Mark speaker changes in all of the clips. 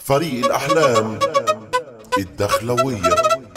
Speaker 1: فريق الأحلام الدخلوية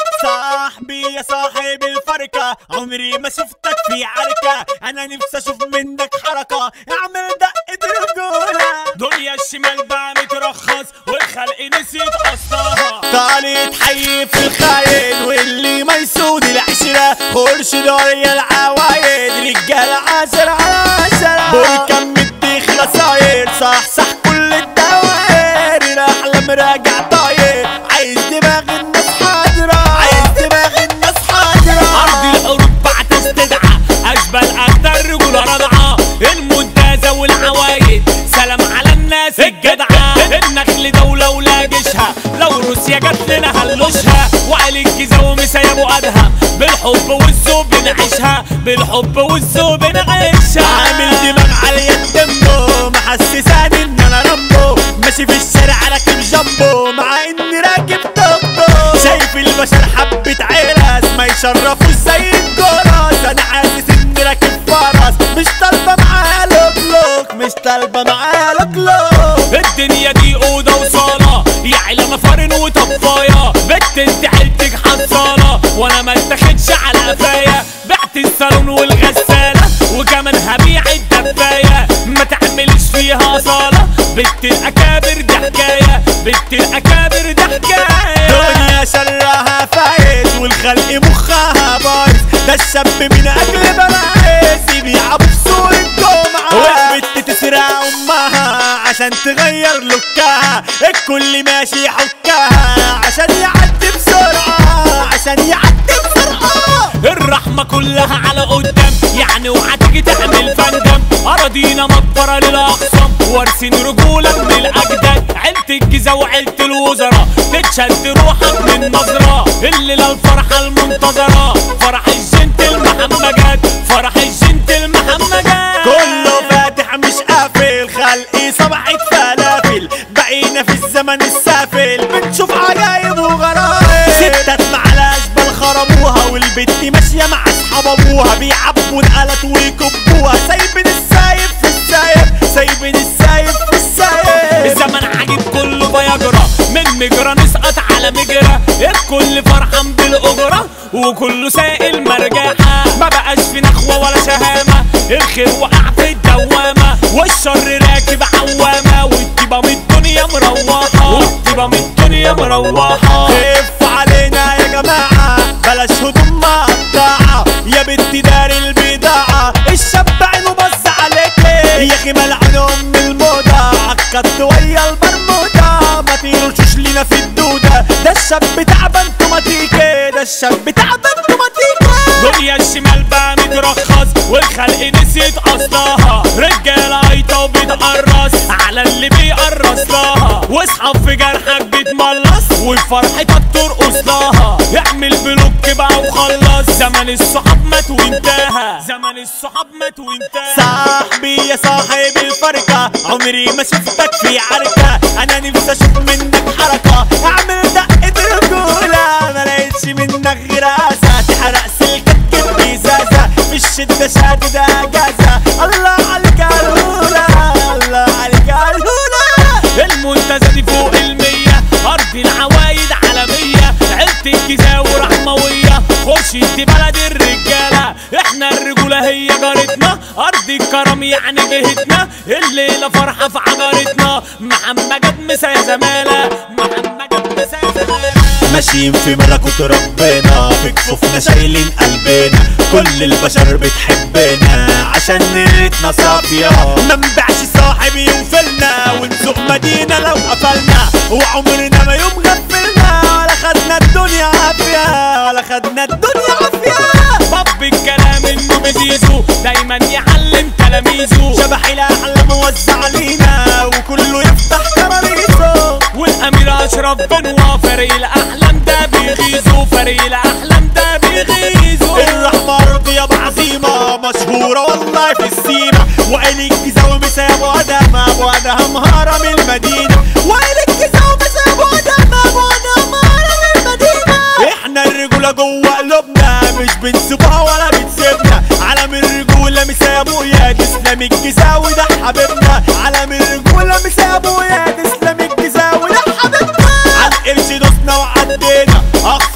Speaker 2: صاحبي يا صاحب الفركة عمري ما شفتك في عركة أنا نفسي أشوف منك حركة اعمل دقة رجولة دنيا الشمال بقى مترخص والخلق نسيت أصلها طالت حي في الخاين واللي ما يسود العشرة خرش دوري العوايد رجال عشرة على عشرة بركان مدي خلاصاير صح صح كل الدوائر الأحلام راجع طاير عايز دماغ الناس حاضرة عايز دماغ الناس حاضرة
Speaker 3: أرض الحروب بعد استدعى أجبل أكتر رجولة رضعة المنتزه والعوايد سلام على الناس الجدعة النخل دولة ولا جيشها لو روسيا جت لنا هنلوشها وقال الجيزة ومسا ابو أدهم بالحب والذوق بنعيشها بالحب والذوق بنعيشها
Speaker 2: عامل دماغ على الدمبو محسساني ان انا رامبو ماشي في الشارع راكب جامبو مع اني راكب توكتو شايف البشر حبة عرس ما يشرفوش زي الجرس انا حاسس اني راكب فرس مش طالبة معايا لوك لوك مش طالبة معايا لوك لوك
Speaker 3: الدنيا دي أوضة وصالة يا عيلة مفارن وطفاية بنت انت حيلتك حصالة وانا ما اتاخدش على قفايا بعت الصالون والغسالة وكمان هبيع الدفاية ما تعملش فيها صالة بنت الأكابر دي حكاية بنت الأكابر دي حكاية
Speaker 2: دنيا شرها فايت والخلق مخها بايظ ده الشاب من اجل بلايز يبيع ابو سوق الجمعة والبت تسرق امها عشان تغير لوكها الكل ماشي يحكها عشان يعدي بسرعة عشان يعدي بسرعة
Speaker 3: الرحمة كلها على قدام يعني اوعى تيجي تعمل فندم أراضينا مقبرة للأقسام وارثين رجولة من الأجداد عيلة الجيزة وعيلة الوزراء تتشد روحك من نظرة الليلة الفرحة المنتظرة فرح الجنتل محمجات فرح الجنتل محمجات
Speaker 2: كله فاتح مش قافل خلقي صبحت فلافل بقينا في الزمن السافل بنشوف عجايب وغرايب ستات معلاش بل خربوها والبت ماشية مع اصحاب ابوها بيعبوا الالات ويكبوها سايبين السايب في السايب سايبين السايب في السايب
Speaker 3: الزمن عجيب كله فيجرى من مجرى نسقط على مجرى الكل فرحان بالأجرة وكله سائل مرجحة ما بقاش في نخوة ولا شهامة الخير وقع في الدوامة والشر راكب عوامة والطيبة من الدنيا مروحة والطيبة من الدنيا مروحة
Speaker 2: خف علينا يا جماعة بلاش هدوم مقطعة يا بنتي داري البضاعة الشاب عينه بص عليك يا اخي ملعون ام الموضة عكت ويا البرمودة ما تيروشوش لينا في الدودة ده الشاب تعبان توماتيكي ده الشاب تعبان توماتيكي
Speaker 3: دنيا الشمال بقى مترخص والخلق نسيت اصلها رجاله عيطه وبتقرص على اللي بيقرص لها واصحاب في جرحك بتملص وفرحتك ترقص لها اعمل بلوك بقى وخلص زمن الصحاب مات وانتهى زمن الصحاب مات وانتهى
Speaker 2: صاحبي يا صاحب الفركة عمري ما شفتك في عركة انا نفسي اشوف منك حركة اعمل دقة رجولة ما لقيتش منك غير اسى تحرق سلكك بإزازة في الشدة شادد اجازة الله عليك يا الهولة الله عليك يا الهولة
Speaker 3: المنتزه دي فوق المية أرض العوايد عالمية عيلة الجيزة ورحموية خش انت بلد الرجالة احنا الرجولة هي جارتنا أرض الكرم يعني جهتنا الليلة فرحة في عجارتنا محمد مسا يا زمالة محمد مسا يا زمالة
Speaker 2: ماشيين في ملكوت ربنا في كفوفنا شايلين قلبنا كل البشر بتحبنا عشان نيتنا صافية ما نبيعش صاحب يوفلنا ونسوق مدينة لو قفلنا وعمرنا ما يوم غفلنا ولا خدنا الدنيا عافية ولا خدنا الدنيا عافية
Speaker 3: باب الكلام انه بزيزو دايما يعلم تلاميذه
Speaker 2: شبح الأحلام موزع علينا وكله يفتح كراريسه
Speaker 3: والامير اشرف بنوا فريق الاحلام ده بيغيظوا فريق الاحلام ده بيغيظوا
Speaker 2: الرحمة رضية بعظيمة مشهورة والله في السيمة وقال الجيزة ومسا ابو ادم ابو ادم هرم المدينة وقال الجيزة ومسا ابو ادم ابو ادم هرم المدينة احنا الرجولة جوه قلوبنا مش بنسيبها ولا بتسيبنا علم الرجولة مسا ابويا تسلم الجيزة وده حبيبنا علم الرجولة مسا ابويا تسلم الجيزة وده حبيبنا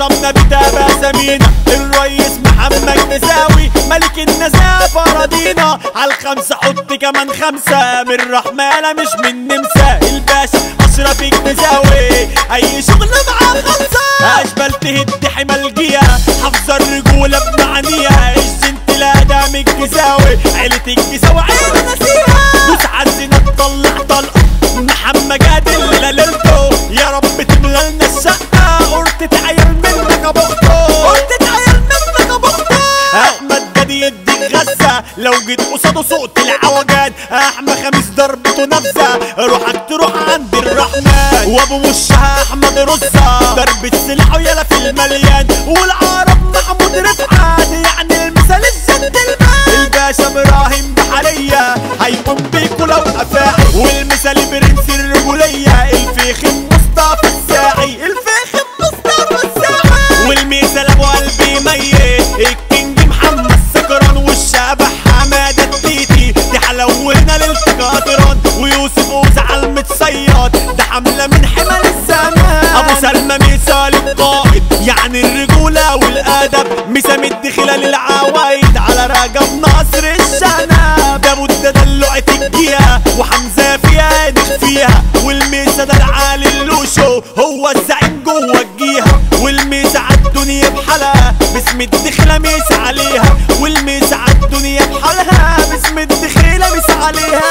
Speaker 2: معظمنا بتابع سمينا الريس محمد نساوي ملك النزافة راضينا عالخمسة حط كمان خمسة من رحمالة مش من نمسا الباشا أشرف الجزاوي أي شغل معاه خلصة أشبال تهد حمى الجيا حافظة الرجولة بمعانيها الجنت لا دام الجزاوي عيلة الجزاوي عيلة نسيها دوس عالزنا تطلع طلقة محمد جاد اللي ليلته يا رب تملى لنا الشقة قرطة عيل منك يا بخته قرطة عيل منك يا بخته احمد جدي يديك غزة لو جيت قصاده صوت العوجان احمد خميس ضربته نفسه روحك تروح عند الرحمن وابو وشها احمد رزة ضربة سلاحه يلا في المليان والعرب محمود رفعت يعني المثال الجد المان الباشا ابراهيم بحرية هيقوم بيكوا لو افاعي والمثال برنس الرجولية الفيخ مصطفى الساعي الفيخ مصطفى الساعي والمثال ابو قلبي ميت الكينج محمد سكران والشبح حمادة التيتي دي حلولنا للتقاطران ويوسف وزعل متصيد ده حملة من حمل الزمان ابو سلمى مثال القائد يعني الرجولة والادب مسام خلال العوايد على رجب نصر الشنب ده بود دلوعة الجيا وحمزة فيها فيها والميسة ده العالي اللوشو هو الزعيم جوه الجيهة والميسة عالدنيا بحالها باسم الدخلة ميسة عليها والميسة عالدنيا بحالها باسم الدخلة ميسة عليها